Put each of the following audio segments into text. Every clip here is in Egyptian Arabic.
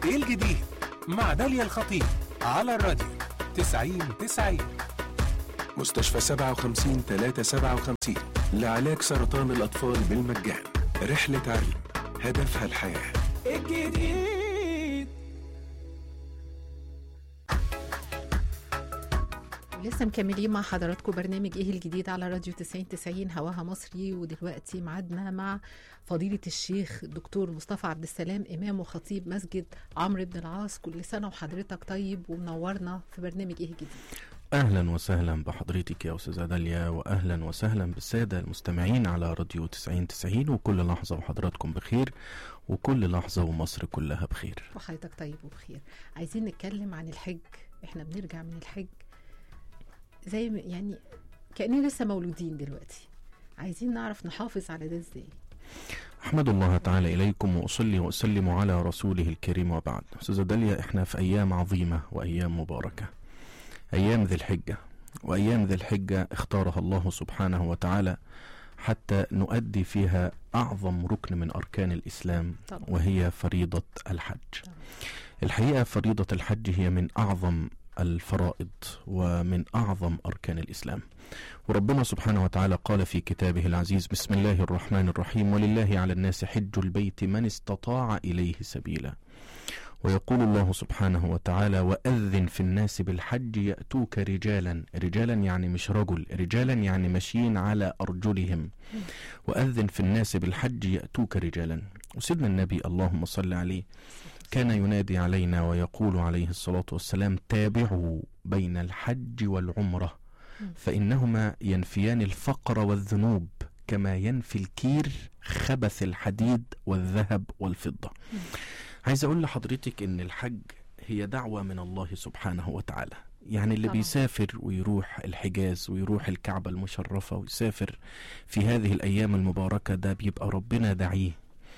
ايه الجديد مع داليا الخطيب على الراديو 90 90 مستشفى 57 357 لعلاج سرطان الأطفال بالمجان رحلة علم هدفها الحياة الجديد لسه مكملين مع حضراتكم برنامج ايه الجديد على راديو 90 90 هواها مصري ودلوقتي معادنا مع فضيلة الشيخ الدكتور مصطفى عبد السلام إمام وخطيب مسجد عمرو بن العاص كل سنة وحضرتك طيب ومنورنا في برنامج ايه الجديد اهلا وسهلا بحضرتك يا استاذه داليا واهلا وسهلا بالساده المستمعين على راديو 90 90 وكل لحظه وحضراتكم بخير وكل لحظه ومصر كلها بخير وحضرتك طيب وبخير عايزين نتكلم عن الحج احنا بنرجع من الحج زي ما- يعني كأننا لسه مولودين دلوقتي عايزين نعرف نحافظ على ده ازاي احمد الله تعالى اليكم واصلي واسلم على رسوله الكريم وبعد استاذه داليا احنا في ايام عظيمه وايام مباركه ايام ذي الحجه وايام ذي الحجه اختارها الله سبحانه وتعالى حتى نؤدي فيها اعظم ركن من اركان الاسلام طبعا وهي فريضه الحج طبعا. الحقيقه فريضه الحج هي من اعظم الفرائض ومن اعظم اركان الاسلام وربنا سبحانه وتعالى قال في كتابه العزيز بسم الله الرحمن الرحيم ولله على الناس حج البيت من استطاع اليه سبيلا ويقول الله سبحانه وتعالى واذن في الناس بالحج ياتوك رجالا رجالا يعني مش رجل رجالا يعني ماشيين على ارجلهم واذن في الناس بالحج ياتوك رجالا وسيدنا النبي اللهم صل عليه كان ينادي علينا ويقول عليه الصلاة والسلام تابعوا بين الحج والعمرة مم. فإنهما ينفيان الفقر والذنوب كما ينفي الكير خبث الحديد والذهب والفضة مم. عايز أقول لحضرتك إن الحج هي دعوة من الله سبحانه وتعالى يعني اللي طبعا. بيسافر ويروح الحجاز ويروح الكعبة المشرفة ويسافر في هذه الأيام المباركة ده بيبقى ربنا دعيه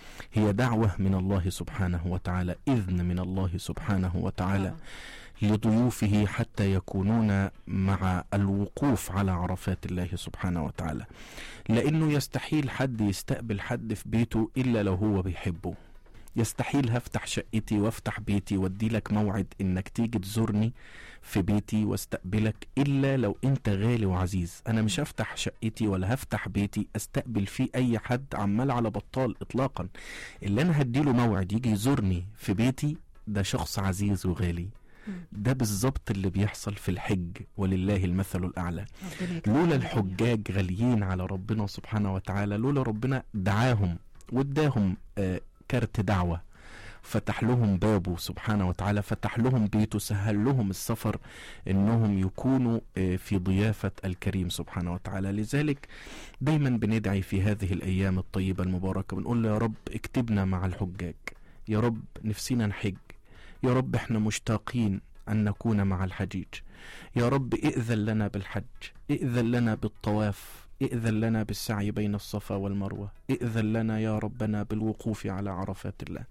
هي دعوة من الله سبحانه وتعالى إذن من الله سبحانه وتعالى طبعاً. لضيوفه حتى يكونون مع الوقوف على عرفات الله سبحانه وتعالى لأنه يستحيل حد يستقبل حد في بيته إلا لو هو بيحبه يستحيل هفتح شقتي وافتح بيتي وادي لك موعد انك تيجي تزورني في بيتي واستقبلك الا لو انت غالي وعزيز انا مش هفتح شقتي ولا هفتح بيتي استقبل فيه اي حد عمال على بطال اطلاقا اللي انا هديله موعد يجي يزورني في بيتي ده شخص عزيز وغالي مم. ده بالظبط اللي بيحصل في الحج ولله المثل الاعلى ربنا يكرمك لولا يا الحجاج غاليين على ربنا سبحانه وتعالى لولا ربنا دعاهم واداهم آه، كارت دعوة فتح لهم بابه سبحانه وتعالى فتح لهم بيته سهل لهم السفر انهم يكونوا آه، في ضيافة الكريم سبحانه وتعالى لذلك دايما بندعي في هذه الايام الطيبة المباركة بنقول له يا رب اكتبنا مع الحجاج يا رب نفسنا نحج يا رب احنا مشتاقين ان نكون مع الحجيج يا رب ائذن لنا بالحج ائذن لنا بالطواف ائذن لنا بالسعي بين الصفا والمروة ائذن لنا يا ربنا بالوقوف على عرفات الله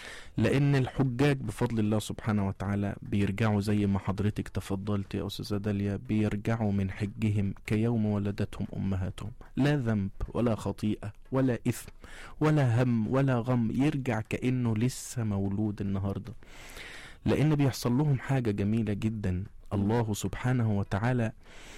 لأن الحجاج بفضل الله سبحانه وتعالى بيرجعوا زي ما حضرتك تفضلت يا أستاذة داليا بيرجعوا من حجهم كيوم ولدتهم أمهاتهم لا ذنب ولا خطيئة ولا إثم ولا هم ولا غم يرجع كأنه لسه مولود النهاردة لأن بيحصل لهم حاجة جميلة جدا الله سبحانه وتعالى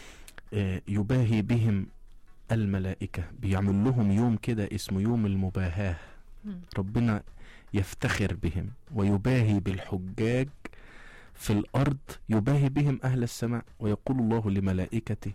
آه، يباهي بهم الملائكة بيعمل لهم يوم كده اسمه يوم المباهاة مم. ربنا يفتخر بهم ويباهي بالحجاج في الأرض يباهي بهم أهل السماء ويقول الله لملائكته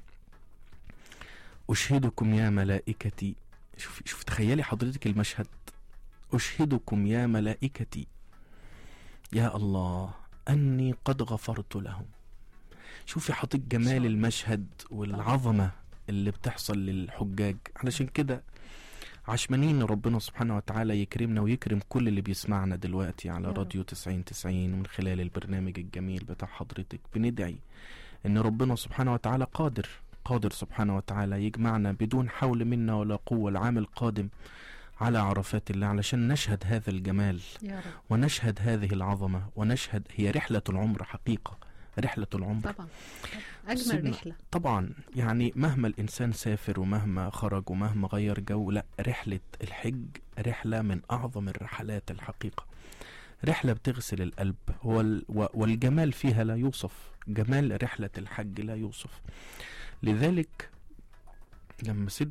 أشهدكم يا ملائكتي شوف, شوف تخيلي حضرتك المشهد أشهدكم يا ملائكتي يا الله أني قد غفرت لهم شوفي حضرتك جمال الله. المشهد والعظمة اللي بتحصل للحجاج علشان كده عشمانين ربنا سبحانه وتعالى يكرمنا ويكرم كل اللي بيسمعنا دلوقتي على يا رب. راديو 90 90 من خلال البرنامج الجميل بتاع حضرتك بندعي ان ربنا سبحانه وتعالى قادر قادر سبحانه وتعالى يجمعنا بدون حول منا ولا قوة العام القادم على عرفات الله علشان نشهد هذا الجمال يا رب ونشهد هذه العظمة ونشهد هي رحلة العمر حقيقة رحلة العمر طبعا اجمل سيبنا- رحله طبعا يعني مهما الإنسان سافر ومهما خرج ومهما غير جو لا رحلة الحج رحلة من أعظم الرحلات الحقيقة رحلة بتغسل القلب وال و- والجمال فيها لا يوصف جمال رحلة الحج لا يوصف لذلك لما سيدنا